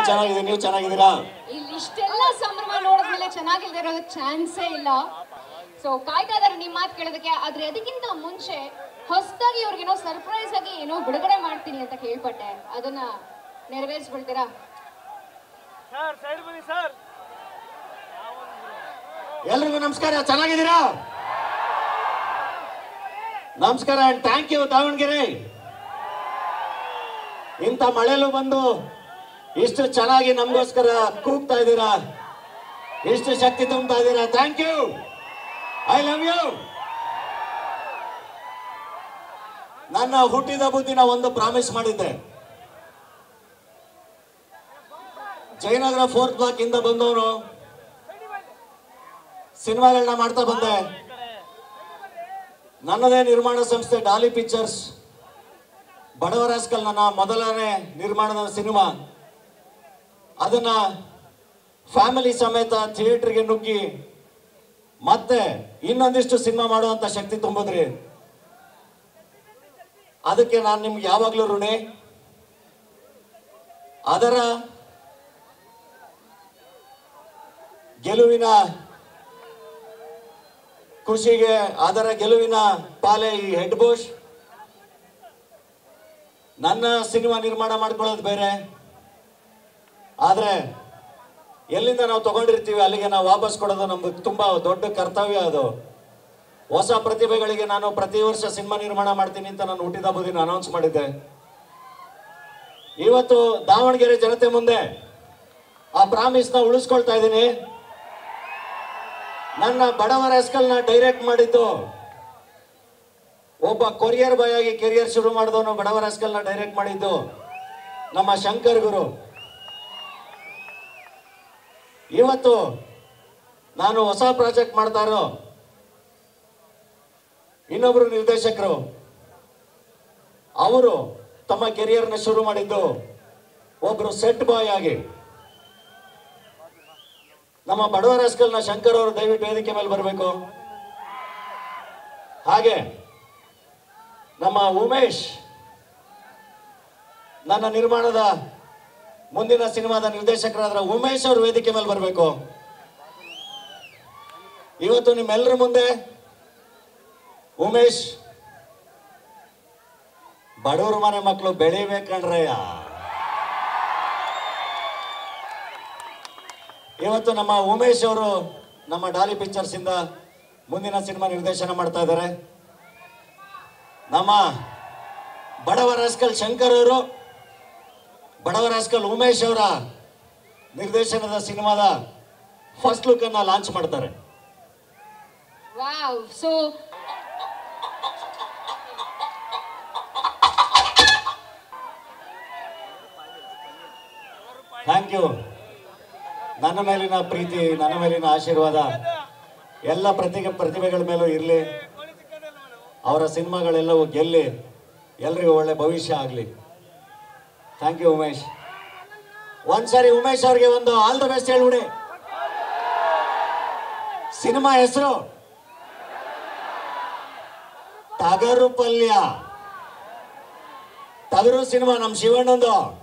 ಚೆನ್ನಾಗಿದೆ ನೀವು ಚೆನ್ನಾಗಿದ್ದೀರಾ ಇಲ್ಲಿ ಇಷ್ಟೆಲ್ಲ ಸಂಭ್ರಮ ನೋಡಿದ್ಮೇಲೆ ಚೆನ್ನಾಗಿಲ್ದೇ ಇರೋದಕ್ಕೆ ಚಾನ್ಸೇ ಇಲ್ಲ ಸೊ ಕಾಯ್ತಾ ಇದಾರೆ ನಿಮ್ಮ ಮಾತು ಕೇಳೋದಕ್ಕೆ ಆದ್ರೆ ಅದಕ್ಕಿಂತ ಮುಂಚೆ ಹೊಸದಾಗಿ ಇವ್ರಿಗೇನೋ ಸರ್ಪ್ರೈಸ್ ಆಗಿ ಏನೋ ಬಿಡುಗಡೆ ಮಾಡ್ತೀನಿ ಅಂತ ಕೇಳ್ಪಟ್ಟೆ ಅದನ್ನ ನೆರವೇರಿಸ್ಬಿಡ್ತೀರಾ ಸರ್ ಸೈಡ್ ಬನ್ನಿ ಸರ್ ಎಲ್ರಿಗೂ ನಮಸ್ಕಾರ ಚೆನ್ನಾಗಿದ್ದೀರಾ ನಮಸ್ಕಾರ ಅಂಡ್ ಥ್ಯಾಂಕ್ ಯು ದಾವಣಗೆರೆ ಇಂಥ ಮಳೆಲು ಬಂದು ಇಷ್ಟು ಚೆನ್ನಾಗಿ ನಮಗೋಸ್ಕರ ಕೂಗ್ತಾ ಇದ್ದೀರಾ ಇಷ್ಟು ಶಕ್ತಿ ತುಂಬ್ತಾ ಇದ್ದೀರಾ thank you I love you ನನ್ನ ಹುಟ್ಟಿದ ಬುದ್ಧಿನ ಒಂದು ಪ್ರಾಮಿಸ್ ಮಾಡಿದ್ದೆ ಜಯನಗರ ಫೋರ್ತ್ ಬ್ಲಾಕ್ ಇಂದ ಬಂದವನು ಸಿನಿಮಾಗಳನ್ನ ಮಾಡ್ತಾ ಬಂದೆ ನನ್ನದೇ ನಿರ್ಮಾಣ ಸಂಸ್ಥೆ ಡಾಲಿ ಪಿಕ್ಚರ್ಸ್ ಬಡವರಾಸ್ಕಲ್ ನನ್ನ ಮೊದಲನೇ ನಿರ್ಮಾಣದ ಸಿನಿಮಾ ಅದನ್ನ ಫ್ಯಾಮಿಲಿ ಸಮೇತ ಥಿಯೇಟರ್ಗೆ ನುಗ್ಗಿ ಮತ್ತೆ ಇನ್ನೊಂದಿಷ್ಟು ಸಿನಿಮಾ ಮಾಡುವಂತ ಶಕ್ತಿ ತುಂಬಿದ್ರಿ ಅದಕ್ಕೆ ನಾನು ನಿಮ್ಗೆ ಯಾವಾಗಲೂ ಋಣಿ ಅದರ ಗೆಲುವಿನ ಖುಷಿಗೆ ಅದರ ಗೆಲುವಿನ ಪಾಲೆ ಈ ಹೆಡ್ ಬೋಶ್ ನನ್ನ ಸಿನಿಮಾ ನಿರ್ಮಾಣ ಮಾಡ್ಕೊಳ್ಳೋದು ಬೇರೆ ಆದ್ರೆ ಎಲ್ಲಿಂದ ನಾವು ತಗೊಂಡಿರ್ತೀವಿ ಅಲ್ಲಿಗೆ ನಾವು ವಾಪಸ್ ಕೊಡೋದು ನಮ್ದು ತುಂಬಾ ದೊಡ್ಡ ಕರ್ತವ್ಯ ಅದು ಹೊಸ ಪ್ರತಿಭೆಗಳಿಗೆ ನಾನು ಪ್ರತಿ ವರ್ಷ ಸಿನಿಮಾ ನಿರ್ಮಾಣ ಮಾಡ್ತೀನಿ ಅಂತ ನಾನು ಹುಟ್ಟಿದ ಹಬ್ಬದಿನ ಅನೌನ್ಸ್ ಮಾಡಿದ್ದೆ ಇವತ್ತು ದಾವಣಗೆರೆ ಜನತೆ ಮುಂದೆ ಆ ಪ್ರಾಮಿಸ್ನ ಉಳಿಸ್ಕೊಳ್ತಾ ಇದ್ದೀನಿ ನನ್ನ ಬಡವರ ಎಸ್ಕಲ್ನ ಡೈರೆಕ್ಟ್ ಮಾಡಿದ್ದು ಒಬ್ಬ ಕೊರಿಯರ್ ಬಾಯ್ ಆಗಿ ಕೆರಿಯರ್ ಶುರು ಮಾಡಿದವನು ಬಡವರ ಎಸ್ಕಲ್ನ ಡೈರೆಕ್ಟ್ ಮಾಡಿದ್ದು ನಮ್ಮ ಶಂಕರ್ ಗುರು ಇವತ್ತು ನಾನು ಹೊಸ ಪ್ರಾಜೆಕ್ಟ್ ಮಾಡ್ತಾ ಇರೋ ಇನ್ನೊಬ್ರು ನಿರ್ದೇಶಕರು ಅವರು ತಮ್ಮ ಕೆರಿಯರ್ನ ಶುರು ಮಾಡಿದ್ದು ಒಬ್ರು ಸೆಟ್ ಬಾಯ್ ಆಗಿ ನಮ್ಮ ಬಡವರ ಹಸ್ಕಲ್ನ ಶಂಕರ್ ಅವರು ದಯವಿಟ್ಟು ವೇದಿಕೆ ಮೇಲೆ ಬರಬೇಕು ಹಾಗೆ ನಮ್ಮ ಉಮೇಶ್ ನನ್ನ ನಿರ್ಮಾಣದ ಮುಂದಿನ ಸಿನಿಮಾದ ನಿರ್ದೇಶಕರಾದ ಉಮೇಶ್ ಅವರು ವೇದಿಕೆ ಮೇಲೆ ಬರಬೇಕು ಇವತ್ತು ನಿಮ್ಮೆಲ್ಲರ ಮುಂದೆ ಉಮೇಶ್ ಬಡವ್ರ ಮನೆ ಮಕ್ಕಳು ಬೆಳಿಬೇಕಣ್ರಯ್ಯ ಇವತ್ತು ನಮ್ಮ ಉಮೇಶ್ ಅವರು ನಮ್ಮ ಡಾಲಿ ಪಿಕ್ಚರ್ಸ್ ಇಂದ ಮುಂದಿನ ಸಿನಿಮಾ ನಿರ್ದೇಶನ ಮಾಡ್ತಾ ಇದ್ದಾರೆ ನಮ್ಮ ಬಡವ ರಾಸ್ಕಲ್ ಶಂಕರ್ ಅವರು ಬಡವ ರಾಸ್ಕಲ್ ಉಮೇಶ್ ಅವರ ನಿರ್ದೇಶನದ ಸಿನಿಮಾದ ಫಸ್ಟ್ ಲುಕ್ ಅನ್ನ ಲಾಂಚ್ ಮಾಡ್ತಾರೆ ವಾವ್ ಸೊ ಥ್ಯಾಂಕ್ ಯು ನನ್ನ ಮೇಲಿನ ಪ್ರೀತಿ ನನ್ನ ಮೇಲಿನ ಆಶೀರ್ವಾದ ಎಲ್ಲ ಪ್ರತಿಭೆ ಪ್ರತಿಭೆಗಳ ಮೇಲೂ ಇರಲಿ ಅವರ ಸಿನಿಮಾಗಳೆಲ್ಲವೂ ಗೆಲ್ಲಿ ಎಲ್ರಿಗೂ ಒಳ್ಳೆ ಭವಿಷ್ಯ ಆಗಲಿ ಥ್ಯಾಂಕ್ ಯು ಉಮೇಶ್ ಒಂದ್ಸರಿ ಉಮೇಶ್ ಅವ್ರಿಗೆ ಒಂದು ಆಲ್ ದ ಬೆಸ್ಟ್ ಹೇಳ್ಬಿಡಿ ಸಿನಿಮಾ ಹೆಸರು ಟಗರು ಪಲ್ಯ ಟಗರು ಸಿನಿಮಾ ನಮ್ಮ ಶಿವಣ್ಣಂದು